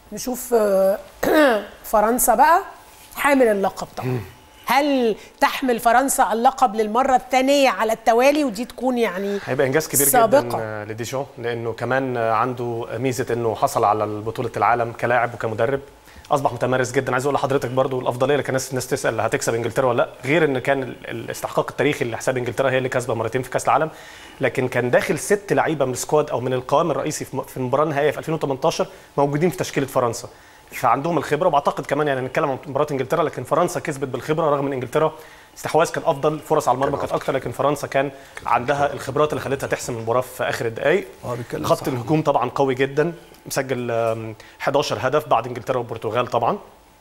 نشوف آه، فرنسا بقى حامل اللقب طبعا هل تحمل فرنسا اللقب للمره الثانيه على التوالي ودي تكون يعني هيبقى انجاز كبير سابقة. جدا آه، لديجون لانه كمان آه، عنده ميزه انه حصل على بطوله العالم كلاعب وكمدرب اصبح متمرس جدا عايز اقول لحضرتك برضو الافضليه اللي كان الناس الناس تسال هتكسب انجلترا ولا لا غير ان كان ال- الاستحقاق التاريخي لحساب انجلترا هي اللي كسبه مرتين في كاس العالم لكن كان داخل ست لعيبه من السكواد او من القوام الرئيسي في م- في المباراه النهائيه في 2018 موجودين في تشكيله فرنسا فعندهم الخبره وبعتقد كمان يعني نتكلم عن مباراه انجلترا لكن فرنسا كسبت بالخبره رغم ان انجلترا استحواذ كان افضل فرص على المرمى كانت اكتر لكن فرنسا كان عندها الخبرات اللي خلتها تحسم المباراه في اخر الدقائق اه بيتكلم خط صح. الهجوم طبعا قوي جدا مسجل آم، 11 هدف بعد انجلترا والبرتغال طبعا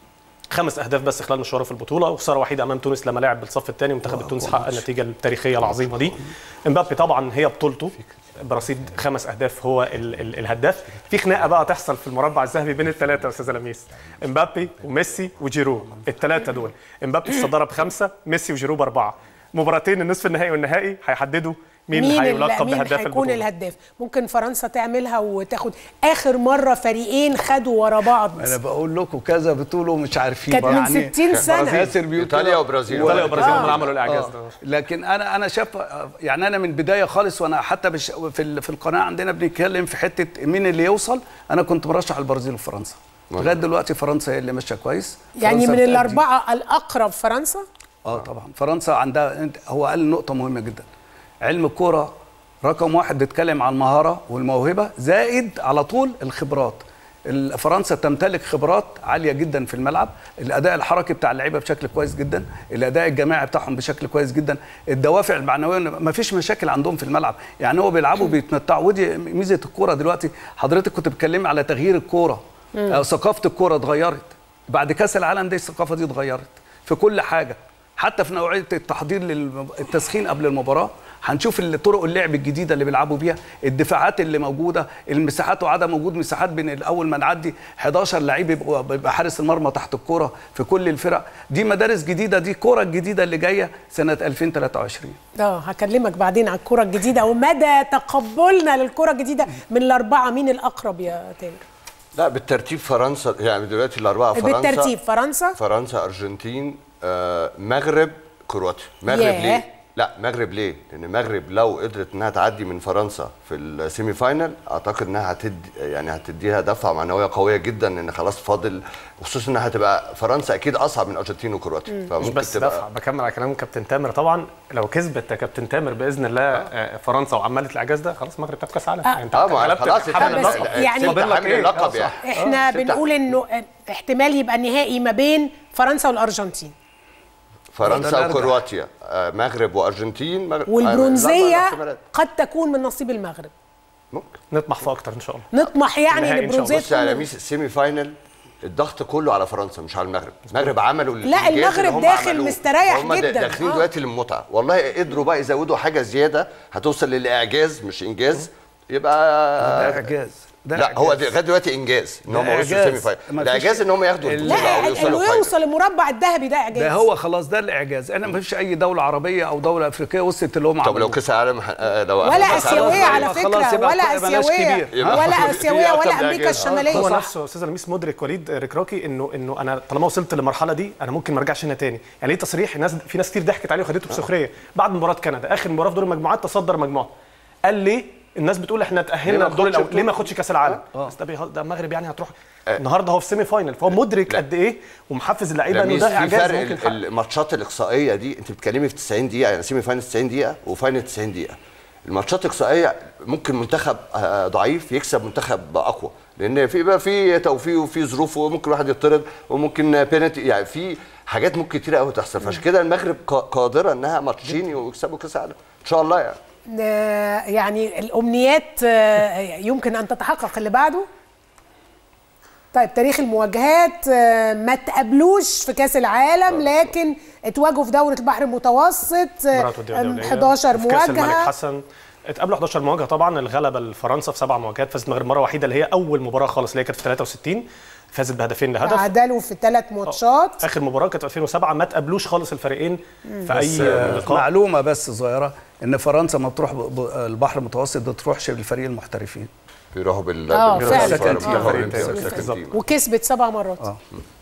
خمس اهداف بس خلال مشواره في البطوله وخساره وحيده امام تونس لما لعب بالصف الثاني منتخب التونسي حقق النتيجه التاريخيه العظيمه دي امبابي طبعا هي بطولته برصيد خمس اهداف هو ال ال الهداف في خناقه بقى تحصل في المربع الذهبي بين الثلاثه يا استاذ لميس امبابي وميسي وجيرو الثلاثه دول امبابي في الصداره بخمسه ميسي وجيرو باربعه مباراتين النصف النهائي والنهائي هيحددوا مين, مين اللي ال- هيلقب مين بهداف هيكون البطوله الهداف ممكن فرنسا تعملها وتاخد اخر مره فريقين خدوا ورا بعض انا بقول لكم كذا بتقولوا مش عارفين كانت من 60 سنة. ياسر بيقول ايطاليا كده. وبرازيل ايطاليا وبرازيل هم آه. اللي عملوا الاعجاز آه. ده لكن انا انا شايف يعني انا من البدايه خالص وانا حتى بش في ال- في القناه عندنا بنتكلم في حته مين اللي يوصل انا كنت مرشح البرازيل وفرنسا لغايه دلوقتي فرنسا هي اللي ماشيه كويس يعني فرنسا من بتأدي. الاربعه الاقرب فرنسا اه طبعا فرنسا عندها انت- هو قال نقطه مهمه جدا علم الكوره رقم واحد بيتكلم عن المهاره والموهبه زائد على طول الخبرات ال- فرنسا تمتلك خبرات عاليه جدا في الملعب الاداء الحركي بتاع اللعيبه بشكل كويس جدا الاداء الجماعي بتاعهم بشكل كويس جدا الدوافع المعنويه ما فيش مشاكل عندهم في الملعب يعني هو بيلعبوا بيتمتعوا ودي ميزه الكوره دلوقتي حضرتك كنت بتكلمي على تغيير الكوره آه، ثقافه الكوره اتغيرت بعد كاس العالم دي الثقافه دي اتغيرت في كل حاجه حتى في نوعيه التحضير للتسخين قبل المباراه هنشوف ال- طرق اللعب الجديده اللي بيلعبوا بيها الدفاعات اللي موجوده المساحات وعدم وجود مساحات بين الاول ما نعدي 11 لعيب يبقوا بيبقى حارس المرمى تحت الكوره في كل الفرق دي مدارس جديده دي كوره الجديده اللي جايه سنه 2023 اه هكلمك بعدين على الكره الجديده ومدى تقبلنا للكره الجديده من الاربعه مين الاقرب يا تامر لا بالترتيب فرنسا يعني دلوقتي الاربعه فرنسا بالترتيب فرنسا فرنسا ارجنتين آه، مغرب كرواتيا مغرب ياه. ليه لا مغرب ليه لان المغرب لو قدرت انها تعدي من فرنسا في السيمي فاينل اعتقد انها هتدي يعني هتديها دفعه معنويه قويه جدا ان خلاص فاضل وخصوصا انها هتبقى فرنسا اكيد اصعب من ارجنتين وكرواتيا مش فممكن بس تبقى دفع بكمل على كلام كابتن تامر طبعا لو كسبت يا كابتن تامر باذن الله آه، فرنسا وعملت الاعجاز ده خلاص المغرب تاخد كاس عالم آه. انت اه ما غلبت خلاص حامل بس اللقب. يعني- فاضل لك حامل ايه اللقب آه، يعني. صح. احنا ستة. بنقول انه آه، احتمال يبقى النهائي ما بين فرنسا والارجنتين فرنسا نرجع. وكرواتيا آه، مغرب وارجنتين مغرب والبرونزيه آه، لا، لا، قد تكون من نصيب المغرب ممكن نطمح في اكتر ان شاء الله نطمح يعني النهائي ان إن شاء الله. البرونزيه بص يا تكون لميس السيمي فاينل الضغط كله على فرنسا مش على المغرب المغرب عملوا لا، الإنجاز اللي المغرب هم داخل عملوه. مستريح هم دا- جداً. داخلين آه. دلوقتي للمتعه والله قدروا بقى يزودوا حاجه زياده هتوصل للاعجاز مش انجاز ده يبقى اعجاز ده لا هو إعجاز. لغايه دلوقتي انجاز ان ده هم وصلوا إعجاز. سيمي فاينل ما فيش- الاعجاز ان هم ياخدوا ال- البطوله او لا يوصلوا انه فاينل يوصل المربع الذهبي ده اعجاز ده هو خلاص ده الاعجاز انا ما فيش اي دوله عربيه او دوله افريقيه وصلت اللي هم طب لو عملوه. كاس العالم ح- آه، لو ولا كأس العالم اسيويه على خلاص فكره يبقى ولا بلاش اسيويه كبير. يبقى ولا في اسيويه أكتر ولا من امريكا إعجاز. الشماليه هو صح نفسه استاذ لميس مدرك وليد ركراكي انه انه انا طالما وصلت للمرحله دي انا ممكن ما ارجعش هنا تاني يعني ليه تصريح الناس في ناس كتير ضحكت عليه وخدته بسخريه بعد مباراه كندا اخر مباراه في دور المجموعات تصدر مجموعه قال ليه الناس بتقول احنا ليه تاهلنا ما الدور خدش الاول ليه ما بطولة؟ خدش كاس العالم بس ده بيه- ده المغرب يعني هتروح النهارده هو في سيمي فاينل فهو مدرك لا. قد ايه ومحفز اللعيبه انه لميس ده في اعجاز فرق ممكن ال- يتحقق. الماتشات الاقصائيه دي انت بتتكلمي في 90 دقيقه يعني سيمي فاينل 90 دقيقه وفاينل 90 دقيقه الماتشات الاقصائيه ممكن منتخب آه، ضعيف يكسب منتخب اقوى لان في بقى في توفيق وفي ظروف وممكن واحد يطرد وممكن بينالتي يعني في حاجات ممكن كتير قوي تحصل فعشان كده المغرب قا- قادره انها ماتشين ويكسبوا كاس العالم ان شاء الله يعني آه، يعني الامنيات آه، يمكن ان تتحقق اللي بعده طيب تاريخ المواجهات آه، ما تقابلوش في كاس العالم لكن اتواجهوا في دوره البحر المتوسط آه، مباراة ودية آم، دولية. 11 في كاس الملك مواجهه حسن اتقابلوا 11 مواجهه طبعا الغلبه لفرنسا في سبع مواجهات فازت المغرب مره وحيده اللي هي اول مباراه خالص اللي هي كانت في 63 فازت بهدفين لهدف تعادلوا في ثلاث ماتشات اخر مباراه كانت في 2007 ما تقابلوش خالص الفريقين في بس اي آه، لقاء معلومه بس صغيره ان فرنسا ما بتروح ب- ب- البحر المتوسط ما بتروحش بالفريق المحترفين بيروحوا بال آه، بال- فعلا. بالفرق- سكن تيم. بالفرق- آه، بالسكن بالظبط. تيم. وكسبت سبع مرات اه